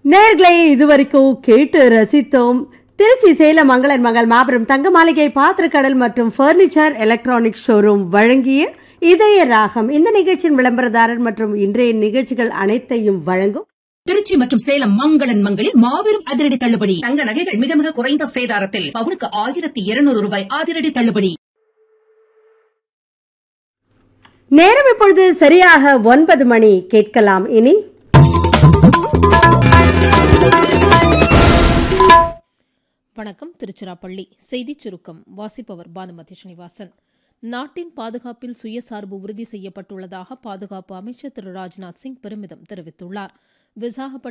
நேர்களை இதுவரைக்கும் கேட்டு ரசித்தோம் திருச்சி சேலம் மங்களன் மகள் மாபெரும் தங்க மாளிகை பாத்திரக்கடல் மற்றும் ஃபர்னிச்சர் எலக்ட்ரானிக் ஷோரூம் வழங்கிய இதய ராகம் இந்த நிகழ்ச்சியின் விளம்பரதாரர் மற்றும் இன்றைய நிகழ்ச்சிகள் அனைத்தையும் வழங்கும் திருச்சி மற்றும் சேலம் மங்களன் மங்களில் மாபெரும் அதிரடி தள்ளுபடி தங்க நகைகள் மிக மிக குறைந்த சேதாரத்தில் பவுனுக்கு ஆயிரத்தி இருநூறு ரூபாய் அதிரடி தள்ளுபடி நேரம் இப்பொழுது சரியாக ஒன்பது மணி கேட்கலாம் இனி வணக்கம் திருச்சிராப்பள்ளி செய்திச் சுருக்கம் வாசிப்பவர் பானுமதி ஸ்ரீனிவாசன் நாட்டின் பாதுகாப்பில் சுயசார்பு உறுதி செய்யப்பட்டுள்ளதாக பாதுகாப்பு அமைச்சர் திரு ராஜ்நாத் சிங் பெருமிதம் தெரிவித்துள்ளார் விசாகப்பட்டினம்